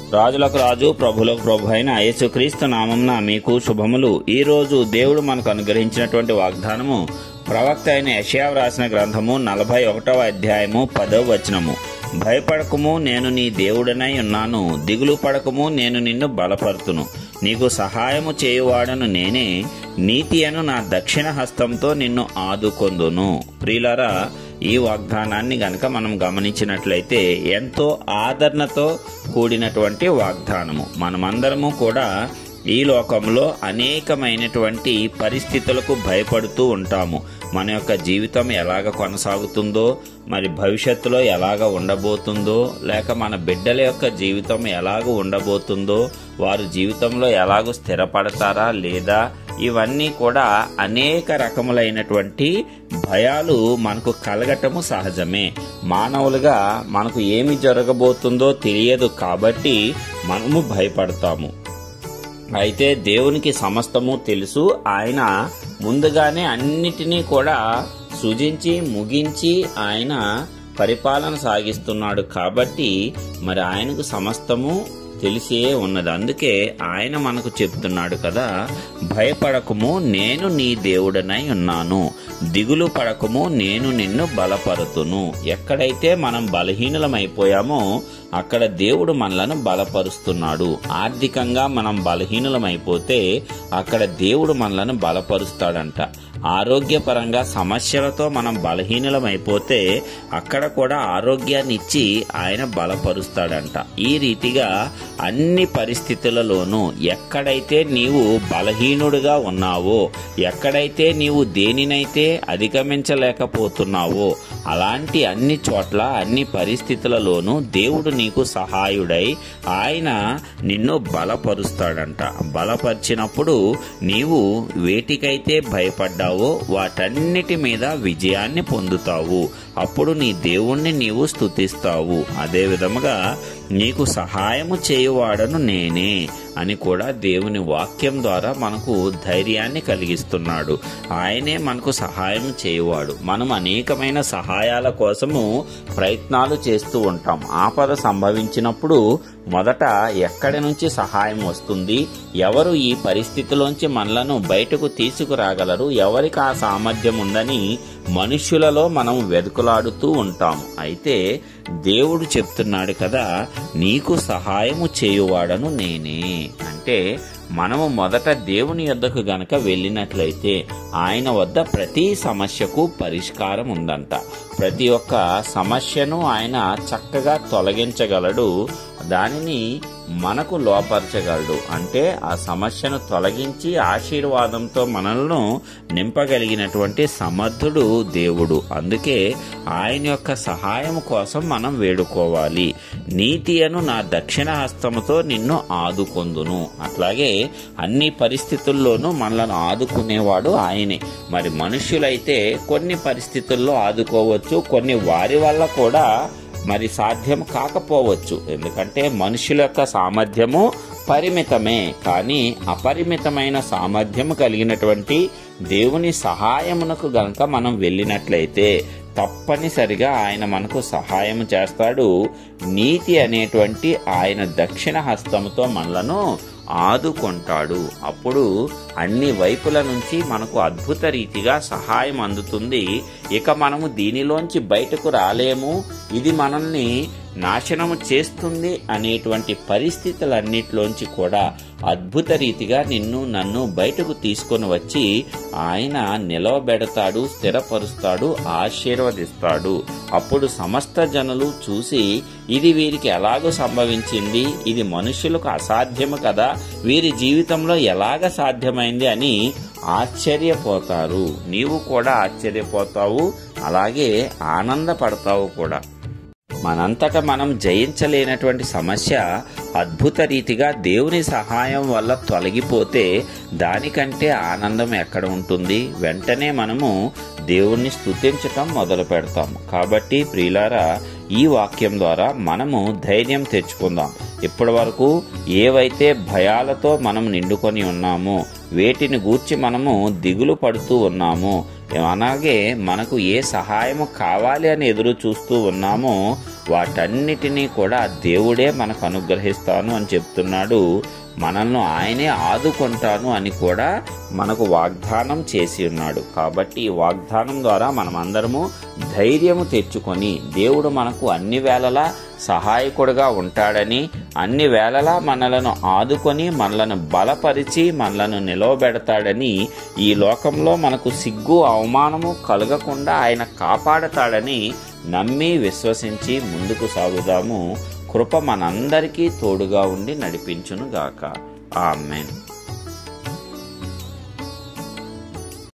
రాజులకు రాజు ప్రభులకు ప్రభు అయిన యేసుక్రీస్తు నామంన మీకు శుభములు ఈ రోజు దేవుడు మనకు అనుగ్రహించినటువంటి వాగ్దానము ప్రవక్త అయిన యషయా వ్రాసిన గ్రంథము నలభై ఒకటవ అధ్యాయము పదవ వచనము భయపడకము నేను నీ దేవుడనై ఉన్నాను దిగులు పడకము నేను నిన్ను బలపరుతును నీకు సహాయము చేయువాడను నేనే నీతి అను నా దక్షిణ హస్తంతో నిన్ను ఆదుకొందును ప్రియులారా ఈ వాగ్దానాన్ని గనక మనం గమనించినట్లయితే ఎంతో ఆదరణతో కూడినటువంటి వాగ్దానము మనమందరము కూడా ఈ లోకంలో అనేకమైనటువంటి పరిస్థితులకు భయపడుతూ ఉంటాము మన యొక్క జీవితం ఎలాగ కొనసాగుతుందో మరి భవిష్యత్తులో ఎలాగ ఉండబోతుందో లేక మన బిడ్డల యొక్క జీవితం ఎలాగ ఉండబోతుందో వారు జీవితంలో ఎలాగో స్థిరపడతారా లేదా ఇవన్నీ కూడా అనేక రకములైనటువంటి భయాలు మనకు కలగటము సహజమే మానవులుగా మనకు ఏమి జరగబోతుందో తెలియదు కాబట్టి మనము భయపడతాము అయితే దేవునికి సమస్తము తెలుసు ఆయన ముందుగానే అన్నిటినీ కూడా సృజించి ముగించి ఆయన పరిపాలన సాగిస్తున్నాడు కాబట్టి మరి ఆయనకు సమస్తము తెలిసే ఉన్నది అందుకే ఆయన మనకు చెప్తున్నాడు కదా భయపడకము నేను నీ దేవుడనై ఉన్నాను దిగులు పడకము నేను నిన్ను బలపరుతును ఎక్కడైతే మనం బలహీనులమైపోయామో అక్కడ దేవుడు మనలను బలపరుస్తున్నాడు ఆర్థికంగా మనం బలహీనులమైపోతే అక్కడ దేవుడు మనలను బలపరుస్తాడంట ఆరోగ్యపరంగా సమస్యలతో మనం బలహీనులమైపోతే అక్కడ కూడా ఆరోగ్యాన్ని ఇచ్చి ఆయన బలపరుస్తాడంట ఈ రీతిగా అన్ని పరిస్థితులలోనూ ఎక్కడైతే నీవు బలహీనుడుగా ఉన్నావో ఎక్కడైతే నీవు దేనినైతే అధిగమించలేకపోతున్నావో అలాంటి అన్ని చోట్ల అన్ని పరిస్థితులలోనూ దేవుడు నీకు సహాయుడై ఆయన నిన్ను బలపరుస్తాడంట బలపరిచినప్పుడు నీవు వేటికైతే భయపడ్డావో వాటన్నిటి మీద విజయాన్ని పొందుతావు అప్పుడు నీ దేవుణ్ణి నీవు స్తుతిస్తావు అదే విధముగా నీకు సహాయము చేయువాడను నేనే అని కూడా దేవుని వాక్యం ద్వారా మనకు ధైర్యాన్ని కలిగిస్తున్నాడు ఆయనే మనకు సహాయం చేయువాడు మనం అనేకమైన సహాయాల కోసము ప్రయత్నాలు చేస్తూ ఉంటాం ఆపద సంభవించినప్పుడు మొదట ఎక్కడి నుంచి సహాయం వస్తుంది ఎవరు ఈ పరిస్థితిలోంచి మనలను బయటకు తీసుకురాగలరు ఎవరికి ఆ సామర్థ్యం ఉందని మనుష్యులలో మనం వెతుకులాడుతూ ఉంటాం అయితే దేవుడు చెప్తున్నాడు కదా నీకు సహాయము చేయువాడను నేనే అంటే మనము మొదట దేవుని యొద్దకు గనక వెళ్ళినట్లయితే ఆయన వద్ద ప్రతి సమస్యకు పరిష్కారం ఉందంట ప్రతి ఒక్క సమస్యను ఆయన చక్కగా తొలగించగలడు దానిని మనకు లోపరచగలడు అంటే ఆ సమస్యను తొలగించి ఆశీర్వాదంతో మనల్ని నింపగలిగినటువంటి సమర్థుడు దేవుడు అందుకే ఆయన యొక్క సహాయం కోసం మనం వేడుకోవాలి నీతి అను నా దక్షిణ హస్తముతో నిన్ను ఆదుకొందును అట్లాగే అన్ని పరిస్థితుల్లోనూ మనలను ఆదుకునేవాడు ఆయనే మరి మనుష్యులైతే కొన్ని పరిస్థితుల్లో ఆదుకోవచ్చు కొన్ని వారి వల్ల కూడా మరి సాధ్యం కాకపోవచ్చు ఎందుకంటే మనుషుల యొక్క సామర్థ్యము పరిమితమే కానీ అపరిమితమైన సామర్థ్యము కలిగినటువంటి దేవుని సహాయమునకు గనక మనం వెళ్ళినట్లయితే తప్పనిసరిగా ఆయన మనకు సహాయం చేస్తాడు నీతి అనేటువంటి ఆయన దక్షిణ హస్తముతో మనలను ఆదుకుంటాడు అప్పుడు అన్ని వైపుల నుంచి మనకు అద్భుత రీతిగా సహాయం అందుతుంది ఇక మనము దీనిలోంచి బయటకు రాలేము ఇది మనల్ని నాశనము చేస్తుంది అనేటువంటి పరిస్థితులన్నిటిలోంచి కూడా అద్భుత రీతిగా నిన్ను నన్ను బయటకు తీసుకొని వచ్చి ఆయన నిలవబెడతాడు స్థిరపరుస్తాడు ఆశీర్వదిస్తాడు అప్పుడు సమస్త జనులు చూసి ఇది వీరికి ఎలాగో సంభవించింది ఇది మనుషులకు అసాధ్యము కదా వీరి జీవితంలో ఎలాగ సాధ్యమైంది అని ఆశ్చర్యపోతారు నీవు కూడా ఆశ్చర్యపోతావు అలాగే ఆనందపడతావు కూడా మనంతట మనం జయించలేనటువంటి సమస్య అద్భుత రీతిగా దేవుని సహాయం వల్ల తొలగిపోతే దానికంటే ఆనందం ఎక్కడ ఉంటుంది వెంటనే మనము దేవుణ్ణి స్తుతించటం మొదలు పెడతాం కాబట్టి ప్రియులారా ఈ వాక్యం ద్వారా మనము ధైర్యం తెచ్చుకుందాం ఇప్పటి వరకు ఏవైతే భయాలతో మనం నిండుకొని ఉన్నామో వేటిని గూర్చి మనము దిగులు పడుతూ ఉన్నామో అలాగే మనకు ఏ సహాయము కావాలి అని ఎదురు చూస్తూ ఉన్నామో వాటన్నిటినీ కూడా దేవుడే మనకు అనుగ్రహిస్తాను అని చెప్తున్నాడు మనల్ని ఆయనే ఆదుకుంటాను అని కూడా మనకు వాగ్దానం చేసి ఉన్నాడు కాబట్టి ఈ వాగ్దానం ద్వారా మనమందరము ధైర్యము తెచ్చుకొని దేవుడు మనకు అన్ని వేళలా సహాయకుడుగా ఉంటాడని అన్ని వేళలా మనలను ఆదుకొని మనలను బలపరిచి మనలను నిలవబెడతాడని ఈ లోకంలో మనకు సిగ్గు అవమానము కలగకుండా ఆయన కాపాడతాడని నమ్మి విశ్వసించి ముందుకు సాగుదాము కృప మనందరికీ తోడుగా ఉండి నడిపించునుగాక ఆమెన్